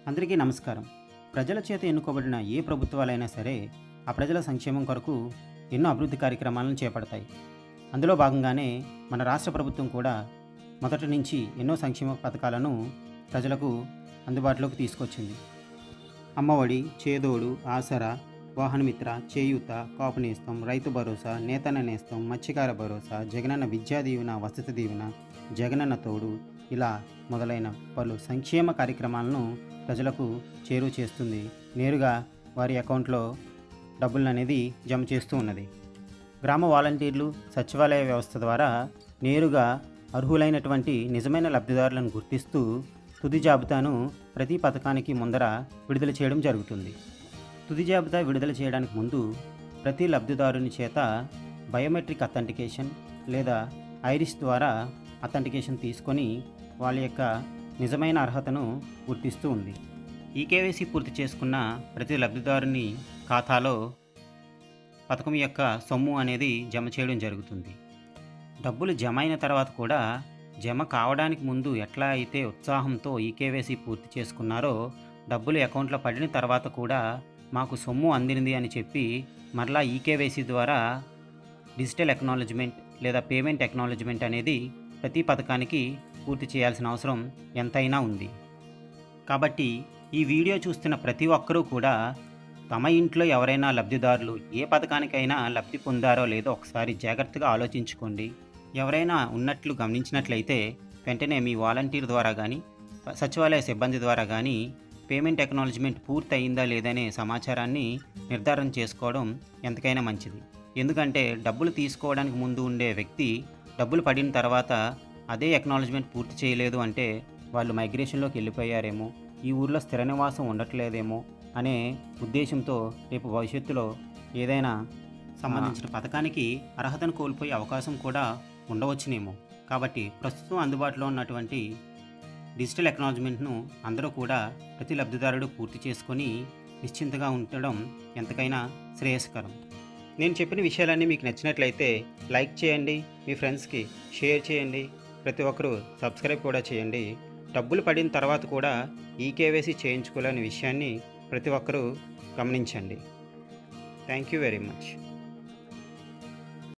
అందరికీ నమస్కారం ప్రజల చేత ఎన్నుకోబడిన ఏ ప్రభుత్వాలైనా సరే ఆ ప్రజల సంక్షేమం కొరకు ఎన్నో అభివృద్ధి కార్యక్రమాలను చేపడతాయి అందులో భాగంగానే మన రాష్ట్ర ప్రభుత్వం కూడా మొదటి నుంచి ఎన్నో సంక్షేమ పథకాలను ప్రజలకు అందుబాటులోకి తీసుకొచ్చింది అమ్మఒడి చేదోడు ఆసరా వాహనమిత్ర చేయూత కాపు నేస్తం రైతు భరోసా నేతన్న నేస్తం మత్స్యకార భరోసా జగనన్న విద్యా దీవెన వసతి దీవెన జగనన్న తోడు ఇలా మొదలైన పలు సంక్షేమ కార్యక్రమాలను ప్రజలకు చేరువ చేస్తుంది నేరుగా వారి అకౌంట్లో డబ్బులు అనేది జమ చేస్తూ ఉన్నది గ్రామ వాలంటీర్లు సచివాలయ వ్యవస్థ ద్వారా నేరుగా అర్హులైనటువంటి నిజమైన లబ్ధిదారులను గుర్తిస్తూ తుది జాబితాను ప్రతి పథకానికి ముందర విడుదల చేయడం జరుగుతుంది తుది జాబితా విడుదల చేయడానికి ముందు ప్రతి లబ్ధిదారుని చేత బయోమెట్రిక్ అథెంటికేషన్ లేదా ఐరిస్ ద్వారా అథెంటికేషన్ తీసుకొని వాళ్ళ యొక్క నిజమైన అర్హతను గుర్తిస్తూ ఉంది ఈ కేవైసీ పూర్తి చేసుకున్న ప్రతి లబ్ధిదారుని ఖాతాలో పథకం యొక్క సొమ్ము అనేది జమ చేయడం జరుగుతుంది డబ్బులు జమ అయిన తర్వాత కూడా జమ కావడానికి ముందు ఎట్లా అయితే ఉత్సాహంతో ఈ కేవైసీ పూర్తి చేసుకున్నారో డబ్బులు అకౌంట్లో పడిన తర్వాత కూడా మాకు సొమ్ము అందింది అని చెప్పి మరలా ఈ కేవైసీ ద్వారా డిజిటల్ ఎక్నాలజ్మెంట్ లేదా పేమెంట్ ఎక్నాలజ్మెంట్ అనేది ప్రతి పథకానికి పూర్తి చేయాల్సిన అవసరం ఎంతైనా ఉంది కాబట్టి ఈ వీడియో చూస్తున్న ప్రతి ఒక్కరూ కూడా తమ ఇంట్లో ఎవరైనా లబ్ధిదారులు ఏ పథకానికైనా లబ్ధి పొందారో లేదో ఒకసారి జాగ్రత్తగా ఆలోచించుకోండి ఎవరైనా ఉన్నట్లు గమనించినట్లయితే వెంటనే మీ వాలంటీర్ ద్వారా కానీ సచివాలయ సిబ్బంది ద్వారా కానీ పేమెంట్ ఎక్నాలజ్మెంట్ పూర్తి అయిందా లేదనే సమాచారాన్ని నిర్ధారణ చేసుకోవడం ఎంతకైనా మంచిది ఎందుకంటే డబ్బులు తీసుకోవడానికి ముందు ఉండే వ్యక్తి డబ్బులు పడిన తర్వాత అదే ఎక్నాలజ్మెంట్ పూర్తి చేయలేదు అంటే వాళ్ళు మైగ్రేషన్లోకి వెళ్ళిపోయారేమో ఈ ఊర్లో స్థిర నివాసం ఉండట్లేదేమో అనే ఉద్దేశంతో రేపు భవిష్యత్తులో ఏదైనా సంబంధించిన పథకానికి అర్హతను కోల్పోయే అవకాశం కూడా ఉండవచ్చునేమో కాబట్టి ప్రస్తుతం అందుబాటులో ఉన్నటువంటి డిజిటల్ ఎక్నాలజ్మెంట్ను అందరూ కూడా ప్రతి లబ్ధిదారుడు పూర్తి చేసుకొని నిశ్చింతగా ఉండడం ఎంతకైనా శ్రేయస్కరం నేను చెప్పిన విషయాలన్నీ మీకు నచ్చినట్లయితే లైక్ చేయండి మీ ఫ్రెండ్స్కి షేర్ చేయండి ప్రతి ఒక్కరూ సబ్స్క్రైబ్ కూడా చేయండి డబ్బులు పడిన తర్వాత కూడా ఈ కేవైసీ చేయించుకోలేని విషయాన్ని ప్రతి ఒక్కరూ గమనించండి థ్యాంక్ యూ వెరీ మచ్